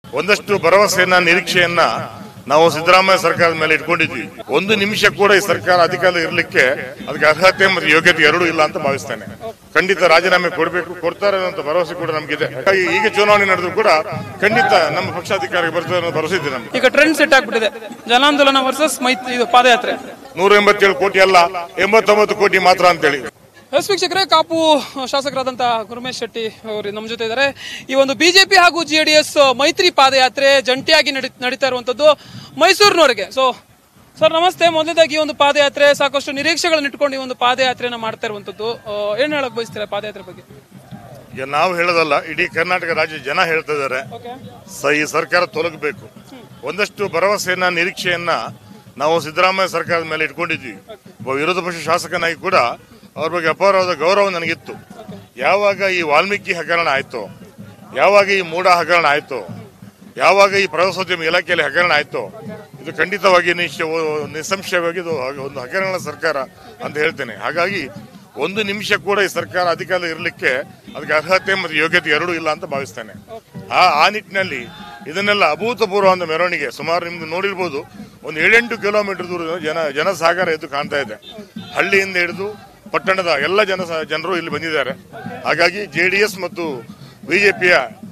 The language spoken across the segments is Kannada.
ಒಂದಷ್ಟು ಭರವಸೆಯನ್ನ ನಿರೀಕ್ಷೆಯನ್ನ ನಾವು ಸಿದ್ದರಾಮಯ್ಯ ಸರ್ಕಾರದ ಮೇಲೆ ಇಟ್ಕೊಂಡಿದ್ವಿ ಒಂದು ನಿಮಿಷ ಕೂಡ ಈ ಸರ್ಕಾರ ಅಧಿಕಾರ ಇರಲಿಕ್ಕೆ ಅದಕ್ಕೆ ಅರ್ಹತೆ ಮತ್ತು ಯೋಗ್ಯತೆ ಎರಡೂ ಇಲ್ಲ ಅಂತ ಭಾವಿಸ್ತೇನೆ ಖಂಡಿತ ರಾಜೀನಾಮೆ ಕೊಡಬೇಕು ಕೊಡ್ತಾರೆ ಅನ್ನೋ ಭರವಸೆ ಕೂಡ ನಮಗಿದೆ ಹಾಗಾಗಿ ಈಗ ಚುನಾವಣೆ ನಡೆದ್ರು ಕೂಡ ಖಂಡಿತ ನಮ್ಮ ಪಕ್ಷ ಅಧಿಕಾರಕ್ಕೆ ಬರ್ತದೆ ಅನ್ನೋ ಭರವಸೆ ಇದೆ ನಮ್ಗೆ ಈಗ ಟ್ರೆಂಡ್ ಸೆಟ್ ಆಗ್ಬಿಟ್ಟಿದೆ ಜನಾಂದೋಲನ ವರ್ಸಸ್ ಮೈತ್ರಿ ಇದು ಪಾದಯಾತ್ರೆ ನೂರ ಎಂಬತ್ತೇಳು ಕೋಟಿ ಅಲ್ಲ ಎಂಬತ್ತೊಂಬತ್ತು ಕೋಟಿ ಮಾತ್ರ ಅಂತೇಳಿ ಎಸ್ ವೀಕ್ಷಕರೇ ಕಾಪು ಶಾಸಕರಾದಂಥ ಗುರುಮೇಶ್ ಶೆಟ್ಟಿ ಅವರು ನಮ್ಮ ಜೊತೆ ಇದ್ದಾರೆ ಈ ಒಂದು ಬಿಜೆಪಿ ಹಾಗೂ ಜೆ ಡಿ ಎಸ್ ಮೈತ್ರಿ ಪಾದಯಾತ್ರೆ ಜಂಟಿಯಾಗಿ ನಡಿ ನಡೀತಾ ಇರುವಂಥದ್ದು ಮೈಸೂರಿನವರೆಗೆ ಸೊ ಸರ್ ನಮಸ್ತೆ ಮೊದಲನೇದಾಗಿ ಈ ಒಂದು ಪಾದಯಾತ್ರೆ ಸಾಕಷ್ಟು ನಿರೀಕ್ಷೆಗಳನ್ನ ಇಟ್ಕೊಂಡು ಈ ಒಂದು ಪಾದಯಾತ್ರೆನ ಮಾಡ್ತಾ ಇರುವಂಥದ್ದು ಆ, ಏನ್ ಹೇಳಕ್ ಬಯಸ್ತೀರಾ ಪಾದಯಾತ್ರೆ ಬಗ್ಗೆ ಈಗ ನಾವು ಹೇಳೋದಲ್ಲ ಇಡೀ ಕರ್ನಾಟಕ ರಾಜ್ಯ ಜನ ಹೇಳ್ತಾ ಇದ್ದಾರೆ ಓಕೆ ಸ ಈ ಸರ್ಕಾರ ತೊಲಗಬೇಕು ಒಂದಷ್ಟು ಭರವಸೆಯನ್ನ ನಿರೀಕ್ಷೆಯನ್ನ ನಾವು ಸಿದ್ದರಾಮಯ್ಯ ಸರ್ಕಾರದ ಮೇಲೆ ಇಟ್ಕೊಂಡಿದ್ವಿ ಒಬ್ಬ ವಿರೋಧ ಪಕ್ಷ ಶಾಸಕನಾಗಿ ಕೂಡ ಅವ್ರ ಬಗ್ಗೆ ಅಪಾರವಾದ ಗೌರವ ನನಗಿತ್ತು ಯಾವಾಗ ಈ ವಾಲ್ಮೀಕಿ ಹಗರಣ ಆಯ್ತು ಯಾವಾಗ ಈ ಮೂಢ ಹಗರಣ ಆಯ್ತು ಯಾವಾಗ ಈ ಪ್ರವಾಸೋದ್ಯಮ ಇಲಾಖೆಯಲ್ಲಿ ಹಗರಣ ಆಯ್ತು ಇದು ಖಂಡಿತವಾಗಿ ನಿಶ್ಚಯ ನಿಸ್ಸಂಶಯವಾಗಿ ಇದು ಒಂದು ಹಗರಣ ಸರ್ಕಾರ ಅಂತ ಹೇಳ್ತೇನೆ ಹಾಗಾಗಿ ಒಂದು ನಿಮಿಷ ಕೂಡ ಈ ಸರ್ಕಾರ ಅಧಿಕಾರ ಇರಲಿಕ್ಕೆ ಅದಕ್ಕೆ ಅರ್ಹತೆ ಮತ್ತು ಯೋಗ್ಯತೆ ಎರಡೂ ಇಲ್ಲ ಅಂತ ಭಾವಿಸ್ತೇನೆ ಆ ಆ ನಿಟ್ಟಿನಲ್ಲಿ ಇದನ್ನೆಲ್ಲ ಅಭೂತಪೂರ್ವ ಒಂದು ಮೆರವಣಿಗೆ ಸುಮಾರು ನಿಮ್ಗೆ ನೋಡಿರ್ಬೋದು ಒಂದು ಏಳೆಂಟು ಕಿಲೋಮೀಟರ್ ದೂರ ಜನ ಜನಸಾಗರ ಎದ್ದು ಕಾಣ್ತಾ ಇದೆ ಹಳ್ಳಿಯಿಂದ ಹಿಡಿದು ಪಟ್ಟಣದ ಎಲ್ಲ ಜನ ಜನರು ಇಲ್ಲಿ ಬಂದಿದ್ದಾರೆ ಹಾಗಾಗಿ ಜೆ ಡಿ ಎಸ್ ಮತ್ತು ಬಿಜೆಪಿಯ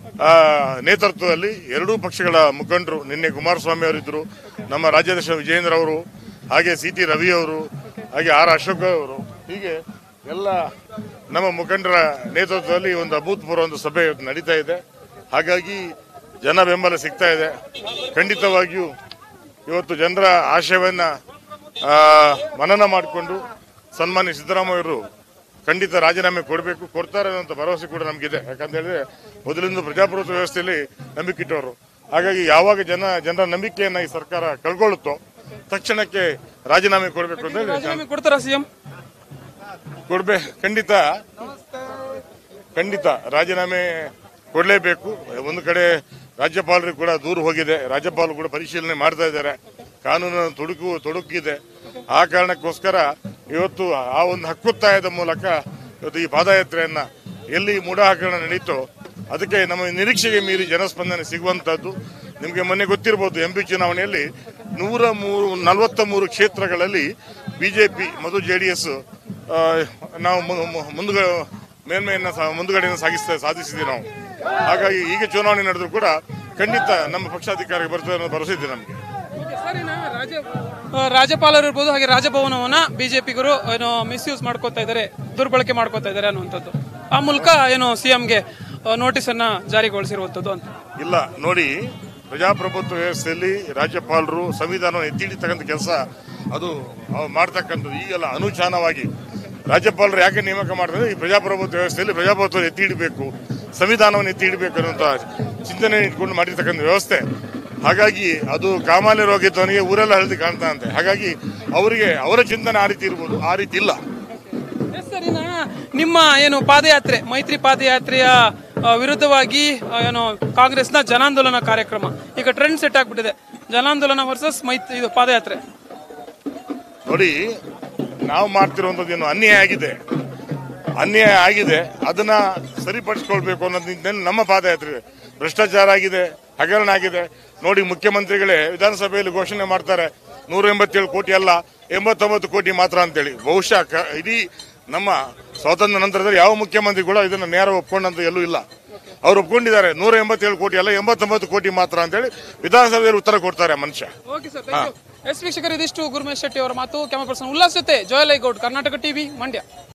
ನೇತೃತ್ವದಲ್ಲಿ ಎರಡೂ ಪಕ್ಷಗಳ ಮುಖಂಡರು ನಿನ್ನೆ ಕುಮಾರಸ್ವಾಮಿ ಅವರಿದ್ದರು ನಮ್ಮ ರಾಜ್ಯಾಧ್ಯಕ್ಷ ವಿಜಯೇಂದ್ರ ಅವರು ಹಾಗೆ ಸಿ ಟಿ ರವಿ ಅವರು ಹಾಗೆ ಆರ್ ಅಶೋಕ್ ಅವರು ಹೀಗೆ ಎಲ್ಲ ನಮ್ಮ ಮುಖಂಡರ ನೇತೃತ್ವದಲ್ಲಿ ಒಂದು ಅಭೂತಪೂರ್ವ ಒಂದು ಸಭೆ ಇವತ್ತು ನಡೀತಾ ಇದೆ ಹಾಗಾಗಿ ಜನ ಬೆಂಬಲ ಸಿಗ್ತಾ ಇದೆ ಖಂಡಿತವಾಗಿಯೂ ಇವತ್ತು ಜನರ ಆಶಯವನ್ನ ಆ, ಮನನ ಮಾಡಿಕೊಂಡು ಸನ್ಮಾನ್ಯ ಸಿದ್ದರಾಮಯ್ಯವರು ಖಂಡಿತ ರಾಜೀನಾಮೆ ಕೊಡಬೇಕು ಕೊಡ್ತಾರೆ ಅನ್ನೋ ಭರವಸೆ ಕೂಡ ನಮಗಿದೆ ಯಾಕಂತ ಹೇಳಿದ್ರೆ ಮೊದಲಿಂದ ಪ್ರಜಾಪ್ರಭುತ್ವ ವ್ಯವಸ್ಥೆಯಲ್ಲಿ ನಂಬಿಕೆ ಇಟ್ಟವರು ಹಾಗಾಗಿ ಯಾವಾಗ ಜನ ಜನರ ನಂಬಿಕೆಯನ್ನ ಈ ಸರ್ಕಾರ ಕಳ್ಕೊಳ್ಳುತ್ತೋ ತಕ್ಷಣಕ್ಕೆ ರಾಜೀನಾಮೆ ಕೊಡಬೇಕು ಅಂತ ಹೇಳಿ ರಾಜೀನಾಮೆ ಕೊಡ್ತಾರಾ ಸಿಎಂ ಕೊಡ್ಬೇ ಖಂಡಿತ ಖಂಡಿತ ರಾಜೀನಾಮೆ ಕೊಡಲೇಬೇಕು ಒಂದು ಕಡೆ ರಾಜ್ಯಪಾಲರಿಗೆ ಕೂಡ ದೂರು ಹೋಗಿದೆ ರಾಜ್ಯಪಾಲರು ಕೂಡ ಪರಿಶೀಲನೆ ಮಾಡ್ತಾ ಇದ್ದಾರೆ ಕಾನೂನಿನ ತೊಡಕು ತೊಡಕಿದೆ ಆ ಕಾರಣಕ್ಕೋಸ್ಕರ ಇವತ್ತು ಆ ಒಂದು ಹಕ್ಕೊತ್ತಾಯದ ಮೂಲಕ ಇವತ್ತು ಈ ಪಾದಯಾತ್ರೆಯನ್ನ ಎಲ್ಲಿ ಮೂಢ ಹಗರಣ ನಡೀತೋ ಅದಕ್ಕೆ ನಮ್ಮ ನಿರೀಕ್ಷೆಗೆ ಮೀರಿ ಜನಸ್ಪಂದನೆ ಸಿಗುವಂತದ್ದು ನಿಮಗೆ ಮೊನ್ನೆ ಗೊತ್ತಿರಬಹುದು ಎಂಪಿ ಚುನಾವಣೆಯಲ್ಲಿ ನೂರ ಮೂರು ನಲವತ್ತ ಮೂರು ಕ್ಷೇತ್ರಗಳಲ್ಲಿ ಬಿಜೆಪಿ ಮತ್ತು ಜೆ ಡಿ ಎಸ್ ನಾವು ಮು- ಮು- ಮುಂದುಗ ಮೇಲ್ಮೆಯನ್ನ ಸಾ- ಮುಂದುಗಡೆಯನ್ನು ಸಾಗಿಸ್ತಾ ಸಾಧಿಸಿದ್ದೀವಿ ನಾವು ಹಾಗಾಗಿ ಈಗ ಚುನಾವಣೆ ನಡೆದ್ರು ಕೂಡ ಖಂಡಿತ ನಮ್ಮ ಪಕ್ಷ ಅಧಿಕಾರಕ್ಕೆ ಬರ್ತದೆ ಅನ್ನೋ ಭರವಸೆ ಇದೆ ನಮಗೆ ಆ, ರಾಜ್ಯಪಾಲರು ಇರ್ಬೋದು ಹಾಗೆ ರಾಜಭವನವನ್ನ ಬಿಜೆಪಿಗರು ಏನೋ ಮಿಸ್ಯೂಸ್ ಮಾಡ್ಕೋತಾ ಇದ್ದಾರೆ ದುರ್ಬಳಕೆ ಮಾಡ್ಕೋತಾ ಇದ್ದಾರೆ ಅನ್ನುವಂಥದ್ದು ಆ ಮೂಲಕ ಏನು ಸಿಎಂಗೆ ನೋಟಿಸ್ ಅನ್ನ ಜಾರಿಗೊಳಿಸಿರುವಂಥದ್ದು ಅಂತ ಇಲ್ಲ ನೋಡಿ ಪ್ರಜಾಪ್ರಭುತ್ವ ವ್ಯವಸ್ಥೆಯಲ್ಲಿ ರಾಜ್ಯಪಾಲರು ಸಂವಿಧಾನವನ್ನು ಎತ್ತಿ ಹಿಡಿತಕ್ಕಂಥ ಕೆಲಸ ಅದು ಅವ್ರು ಮಾಡ್ತಕ್ಕಂಥದ್ದು ಈಗೆಲ್ಲ ಅನುಚಾನವಾಗಿ ರಾಜ್ಯಪಾಲರು ಯಾಕೆ ನೇಮಕ ಮಾಡ್ತಾರೆ ಈ ಪ್ರಜಾಪ್ರಭುತ್ವ ವ್ಯವಸ್ಥೆಯಲ್ಲಿ ಪ್ರಜಾಪ್ರಭುತ್ವ ಎತ್ತಿ ಹಿಡಬೇಕು ಸಂವಿಧಾನವನ್ನು ಎತ್ತಿ ಹಿಡಬೇಕು ಅನ್ನುವಂಥ ಚಿಂತನೆ ಇಟ್ಕೊಂಡು ಮಾಡಿರ್ತಕ್ಕಂಥ ವ್ಯವಸ್ಥೆ ಹಾಗಾಗಿ ಅದು ಕಾಮಾಲೆ ರೋಗ ಇದ್ದವನಿಗೆ ಊರೆಲ್ಲ ಹಳದಿ ಕಾಣ್ತಾ ಅಂತೆ ಹಾಗಾಗಿ ಅವರಿಗೆ ಅವರ ಚಿಂತನೆ ಆ ರೀತಿ ಇರ್ಬೋದು ಆ ರೀತಿ ಇಲ್ಲ ಎಸ್ ಸರ್ ಇನ್ನ ನಿಮ್ಮ ಏನು ಪಾದಯಾತ್ರೆ ಮೈತ್ರಿ ಪಾದಯಾತ್ರೆಯ ಆ, ವಿರುದ್ಧವಾಗಿ ಆ, ಏನು ಕಾಂಗ್ರೆಸ್ನ ಜನಾಂದೋಲನ ಕಾರ್ಯಕ್ರಮ ಈಗ ಟ್ರೆಂಡ್ ಸೆಟ್ ಆಗ್ಬಿಟ್ಟಿದೆ ಜನಾಂದೋಲನ ವರ್ಸಸ್ ಮೈತ್ರಿ ಇದು ಪಾದಯಾತ್ರೆ ನೋಡಿ ನಾವು ಮಾಡ್ತಿರುವಂಥದ್ದು ಏನು ಅನ್ಯಾಯ ಆಗಿದೆ ಅನ್ಯಾಯ ಆಗಿದೆ ಅದನ್ನ ಸರಿಪಡಿಸ್ಕೊಳ್ಬೇಕು ಅನ್ನೋದ್ ನಿಟ್ಟಿನಲ್ಲಿ ನಮ್ಮ ಪಾದಯಾತ್ರೆ ಇದೆ. ಭ್ರಷ್ಟಾಚಾರ ಆಗಿದೆ ಹಗರಣ ಆಗಿದೆ ನೋಡಿ ಮುಖ್ಯಮಂತ್ರಿಗಳೇ ವಿಧಾನಸಭೆಯಲ್ಲಿ ಘೋಷಣೆ ಮಾಡ್ತಾರೆ ನೂರ ಎಂಬತ್ತೇಳು ಕೋಟಿ ಅಲ್ಲ ಎಂಬತ್ತೊಂಬತ್ತು ಕೋಟಿ ಮಾತ್ರ ಅಂತೇಳಿ ಬಹುಶಃ ಕ- ಇಡೀ ನಮ್ಮ ಸ್ವಾತಂತ್ರ್ಯ ನಂತರದಲ್ಲಿ ಯಾವ ಮುಖ್ಯಮಂತ್ರಿ ಕೂಡ ಇದನ್ನ ನೇರ ಒಪ್ಕೊಂಡಂತ ಎಲ್ಲೂ ಇಲ್ಲ ಅವ್ರು ಒಪ್ಕೊಂಡಿದ್ದಾರೆ ನೂರ ಎಂಬತ್ತೇಳು ಕೋಟಿ ಅಲ್ಲ ಎಂಬತ್ತೊಂಬತ್ತು ಕೋಟಿ ಮಾತ್ರ ಅಂತೇಳಿ ವಿಧಾನಸಭೆಯಲ್ಲಿ ಉತ್ತರ ಕೊಡ್ತಾರೆ ಆ ಮನುಷ್ಯ okay sir thank you yes ವೀಕ್ಷಕರು ಇದಿಷ್ಟು ಗುರುಮೇಶ್ ಶೆಟ್ಟಿ ಅವರ ಮಾತು ಕ್ಯಾಮರಾ ಪರ್ಸನ್ ಉಲ್ಲಾಸ್ ಜೊತೆ ಜೋಯಲೈ ಗೌಡ್ ಕರ್ನಾಟಕ ಟಿವಿ ಮಂಡ್ಯ